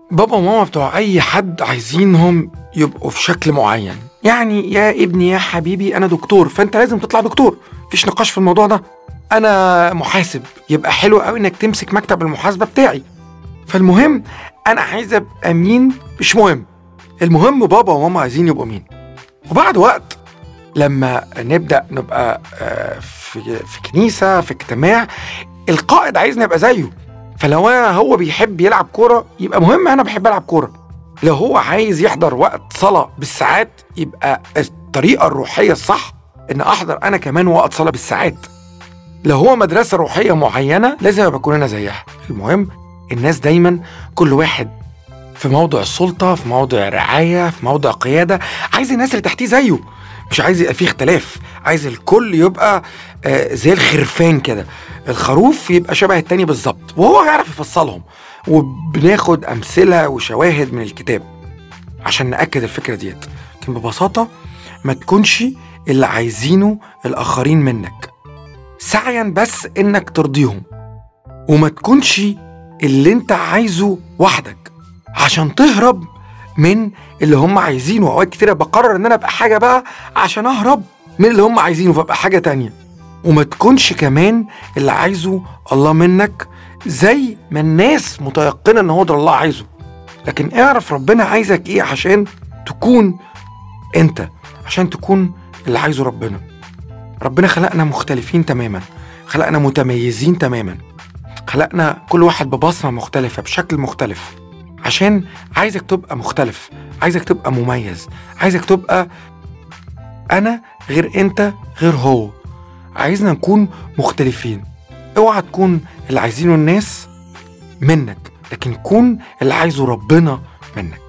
بابا وماما بتوع اي حد عايزينهم يبقوا في شكل معين يعني يا ابني يا حبيبي انا دكتور فانت لازم تطلع دكتور مفيش نقاش في الموضوع ده انا محاسب يبقى حلو قوي انك تمسك مكتب المحاسبه بتاعي فالمهم انا عايز ابقى مين مش مهم المهم بابا وماما عايزين يبقوا مين وبعد وقت لما نبدا نبقى آه، في في كنيسه في اجتماع القائد عايزني ابقى زيه فلو أنا هو بيحب يلعب كوره يبقى مهم انا بحب العب كوره لو هو عايز يحضر وقت صلاه بالساعات يبقى الطريقه الروحيه الصح ان احضر انا كمان وقت صلاه بالساعات لو هو مدرسه روحيه معينه لازم ابقى كلنا زيها المهم الناس دايما كل واحد في موضع السلطه في موضع رعايه في موضع قياده عايز الناس اللي تحتيه زيه مش عايز يبقى فيه اختلاف عايز الكل يبقى آه زي الخرفان كده الخروف يبقى شبه التاني بالظبط وهو يعرف يفصلهم وبناخد امثله وشواهد من الكتاب عشان ناكد الفكره ديت لكن ببساطه ما تكونش اللي عايزينه الاخرين منك سعيا بس انك ترضيهم وما تكونش اللي انت عايزه وحدك عشان تهرب من اللي هم عايزينه اوقات كتيره بقرر ان انا ابقى حاجه بقى عشان اهرب من اللي هم عايزينه فابقى حاجه تانية وما تكونش كمان اللي عايزه الله منك زي ما الناس متيقنه ان هو ده الله عايزه لكن اعرف ربنا عايزك ايه عشان تكون انت عشان تكون اللي عايزه ربنا ربنا خلقنا مختلفين تماما خلقنا متميزين تماما خلقنا كل واحد ببصمة مختلفة بشكل مختلف عشان عايزك تبقى مختلف عايزك تبقى مميز عايزك تبقى أنا غير أنت غير هو عايزنا نكون مختلفين اوعى تكون اللي عايزينه الناس منك لكن كون اللي عايزه ربنا منك